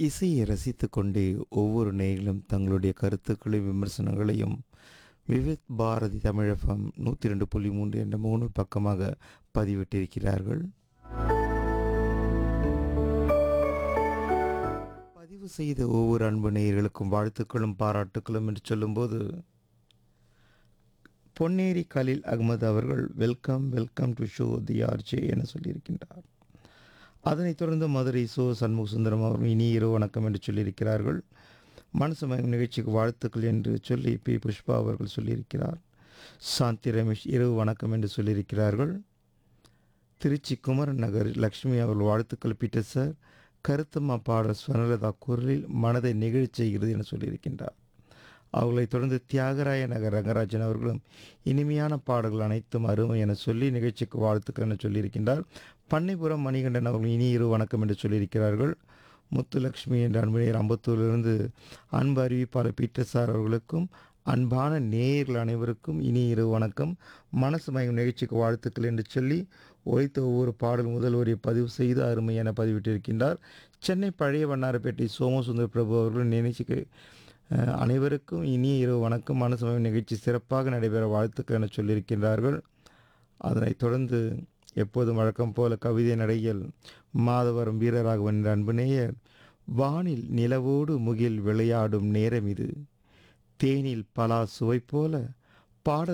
இசையை ரசித்துக் கொண்டே ஒவ்வொரு நேயர்களும் தங்களுடைய கருத்துக்களையும் விமர்சனங்களையும் விவித் பாரதி தமிழகம் நூற்றி ரெண்டு புள்ளி மூன்று என்ற மூணு பக்கமாக பதிவிட்டிருக்கிறார்கள் பதிவு செய்த ஒவ்வொரு அன்பு நேயர்களுக்கும் வாழ்த்துக்களும் பாராட்டுக்களும் என்று சொல்லும்போது பொன்னேரி கலீல் அகமது அவர்கள் welcome welcome to show the RJ என சொல்லியிருக்கின்றார் அதனைத் தொடர்ந்து மதுரை சோ சண்முக சுந்தரம் அவர்கள் இனி இரவு வணக்கம் என்று சொல்லியிருக்கிறார்கள் மனசு மயம் நிகழ்ச்சிக்கு வாழ்த்துக்கள் என்று சொல்லி பி புஷ்பா அவர்கள் சொல்லியிருக்கிறார் சாந்தி ரமேஷ் இரவு வணக்கம் என்று சொல்லியிருக்கிறார்கள் திருச்சி குமரன் நகர் லக்ஷ்மி அவர்கள் வாழ்த்துக்கள் பீட்டர் சார் கருத்தம்மா பாடல் ஸ்வனலதா குரலில் மனதை நெகிழச் செய்கிறது என சொல்லியிருக்கின்றார் அவர்களைத் தொடர்ந்து தியாகராய நகர் ரங்கராஜன் அவர்களும் இனிமையான பாடல்கள் அனைத்தும் அருமை என சொல்லி நிகழ்ச்சிக்கு வாழ்த்துக்கள் என சொல்லியிருக்கின்றார் பண்ணைபுரம் மணிகண்டன் அவர்கள் இனி இரு வணக்கம் என்று சொல்லியிருக்கிறார்கள் முத்துலக்ஷ்மி என்ற அன்புநேயர் அம்பத்தூரிலிருந்து அன்பு அறிவிப்பாளர் பீட்டர் சார் அவர்களுக்கும் அன்பான நேயர்கள் அனைவருக்கும் இனி இரு வணக்கம் மனசு மயம் நிகழ்ச்சிக்கு வாழ்த்துக்கள் என்று சொல்லி ஒழித்த ஒவ்வொரு பாடல் முதல் வரியை பதிவு செய்து அருமை என பதிவிட்டிருக்கின்றார் சென்னை பழைய வண்ணாரப்பேட்டை சோமசுந்தர் பிரபு அவர்கள் நிகழ்ச்சிக்கு அஹ், அனைவருக்கும் இனிய இரவு வணக்கம் மனசு மயம் நிகழ்ச்சி சிறப்பாக நடைபெற வாழ்த்துக்கள் என சொல்லியிருக்கின்றார்கள் அதனைத் தொடர்ந்து எப்போதும் வழக்கம் போல கவிதை நடையில் மாதவரம் வீரராகவன் என்ற அன்பு நேயர் வானில் நிலவோடு முகில் விளையாடும் நேரம் இது தேனில் பலா சுவை போல பாடல்